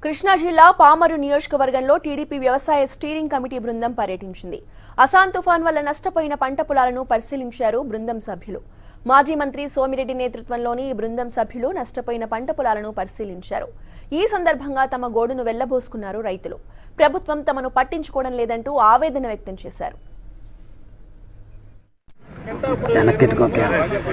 కృష్ణా జిల్లా పామరు నియోజకవర్గంలో టీడీపీ వ్యవసాయ స్టీరింగ్ కమిటీ బృందం పర్యటించింది అసాన్ తుఫాన్ వల్ల నష్టపోయిన పంట పొలాలను పరిశీలించారు బృందం సభ్యులు మాజీ మంత్రి సోమిరెడ్డి నేతృత్వంలోని ఈ బృందం సభ్యులు నష్టపోయిన పంట పొలాలను పరిశీలించారు ఈ సందర్భంగా తమ గోడును వెళ్లబోసుకున్నారు రైతులు ప్రభుత్వం తమను పట్టించుకోవడం లేదంటూ ఆవేదన వ్యక్తం చేశారు వెనక్కి ఎత్తుకోకే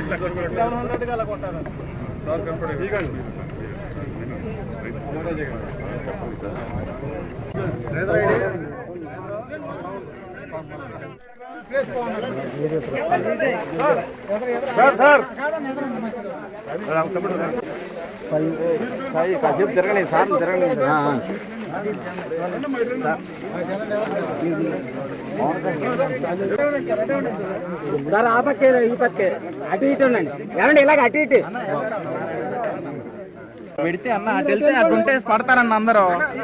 కాసేపు తిరగని సార్ తిరగని సార్ ఆ పక్కే ఈ పక్కే అటు ఇటు ఉండండి ఏమండి ఇలాగ అటు ఇటు పెడితే అన్న అటు వెళ్తే అటు ఉంటే పడతారన్న అందరూ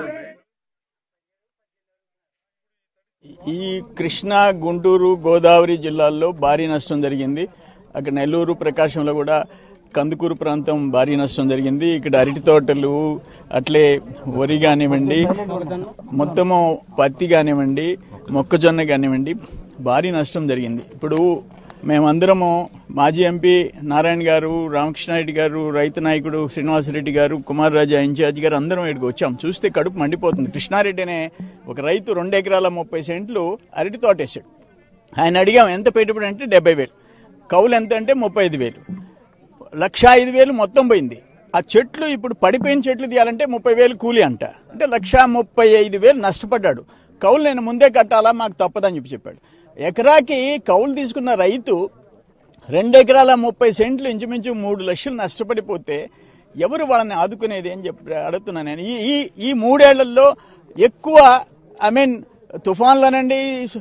ఈ కృష్ణా గుంటూరు గోదావరి జిల్లాల్లో భారీ నష్టం జరిగింది అక్కడ నెల్లూరు ప్రకాశంలో కూడా కందుకూరు ప్రాంతం భారీ నష్టం జరిగింది ఇక్కడ అరటి తోటలు అట్లే వరి కానివ్వండి మొత్తము పత్తి కానివ్వండి మొక్కజొన్న కానివ్వండి భారీ నష్టం జరిగింది ఇప్పుడు మేమందరము మాజీ ఎంపీ నారాయణ గారు రామకృష్ణారెడ్డి గారు రైతు నాయకుడు శ్రీనివాసరెడ్డి గారు కుమార్ రాజా ఇన్ఛార్జ్ గారు అందరం ఇక్కడికి వచ్చాం చూస్తే కడుపు మండిపోతుంది కృష్ణారెడ్డి అనే ఒక రైతు రెండు ఎకరాల ముప్పై సెంట్లు అరటి తోటేశాడు ఆయన అడిగాం ఎంత పెట్టుబడి అంటే డెబ్బై వేలు కౌలు ఎంత అంటే ముప్పై ఐదు వేలు లక్ష ఐదు వేలు మొత్తం పోయింది ఆ చెట్లు ఇప్పుడు పడిపోయిన చెట్లు తీయాలంటే ముప్పై వేలు కూలి అంట అంటే లక్ష ముప్పై ఐదు వేలు నష్టపడ్డాడు కౌలు నేను ముందే కట్టాలా మాకు తప్పదని చెప్పి చెప్పాడు ఎకరాకి కౌలు తీసుకున్న రైతు రెండు ఎకరాల ముప్పై సెంట్లు ఇంచుమించు మూడు లక్షలు నష్టపడిపోతే ఎవరు వాళ్ళని ఆదుకునేది అని చెప్పి అడుగుతున్నాను నేను ఈ ఈ ఈ మూడేళ్లలో ఎక్కువ ఐ మీన్ తుఫాన్లనండి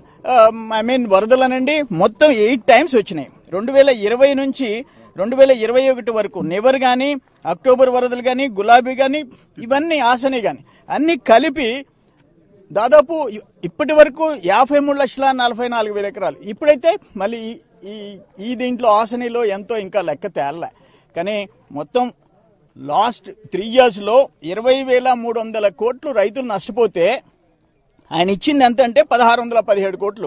ఐ మీన్ వరదలనండి మొత్తం ఎయిట్ టైమ్స్ వచ్చినాయి రెండు వేల ఇరవై నుంచి రెండు వేల ఇరవై ఒకటి వరకు నెవర్ కానీ అక్టోబర్ వరదలు కానీ గులాబీ కానీ ఇవన్నీ ఆసనే కానీ అన్నీ కలిపి దాదాపు ఇ- ఇప్పటి వరకు యాభై మూడు లక్షల నలభై నాలుగు వేల ఎకరాలు ఇప్పుడైతే మళ్ళీ ఈ- ఈ ఈ దీంట్లో ఆసనిలో ఎంతో ఇంకా లెక్క తేలలే కానీ మొత్తం లాస్ట్ త్రీ ఇయర్స్లో ఇరవై వేల మూడు వందల కోట్లు రైతులు నష్టపోతే ఆయన ఇచ్చింది ఎంత అంటే పదహారు వందల పదిహేడు కోట్లు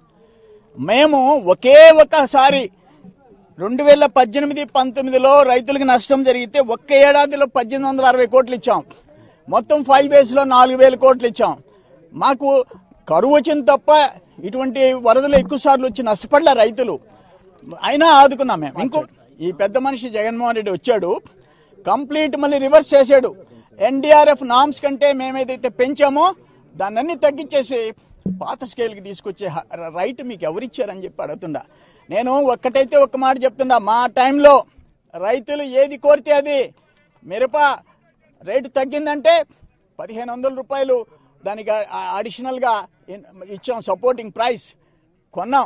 మేము ఒకే ఒకసారి రెండు వేల పద్దెనిమిది పంతొమ్మిదిలో రైతులకు నష్టం జరిగితే ఒక్క ఏడాదిలో పద్దెనిమిది వందల అరవై కోట్లు ఇచ్చాం మొత్తం ఫైవ్ డేస్లో నాలుగు వేల కోట్లు ఇచ్చాం మాకు కరువు వచ్చింది తప్ప ఇటువంటి వరదలు ఎక్కువ సార్లు వచ్చి నష్టపడలే రైతులు అయినా ఆదుకున్నాం మేము ఇంకో ఈ పెద్ద మనిషి జగన్మోహన్ రెడ్డి వచ్చాడు కంప్లీట్ మళ్ళీ రివర్స్ చేశాడు ఎన్డీఆర్ఎఫ్ నామ్స్ కంటే మేమేదైతే పెంచామో దాన్ని తగ్గించేసి పాత స్కేల్కి తీసుకొచ్చే హ- రైట్ మీకు ఎవరిచ్చారని చెప్పి అడుగుతుండా నేను ఒక్కటైతే ఒక్క మాట చెప్తుండా మా టైంలో రైతులు ఏది కోరితే అది మిరప రేటు తగ్గిందంటే పదిహేను వందల రూపాయలు దానికి అడిషనల్గా ఇచ్చాం సపోర్టింగ్ ప్రైస్ కొన్నాం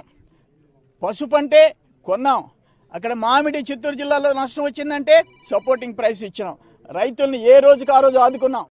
పసుపు అంటే కొన్నాం అక్కడ మామిడి చిత్తూరు జిల్లాలో నష్టం వచ్చిందంటే సపోర్టింగ్ ప్రైస్ ఇచ్చినాం రైతుల్ని ఏ రోజుకి ఆ రోజు ఆదుకున్నాం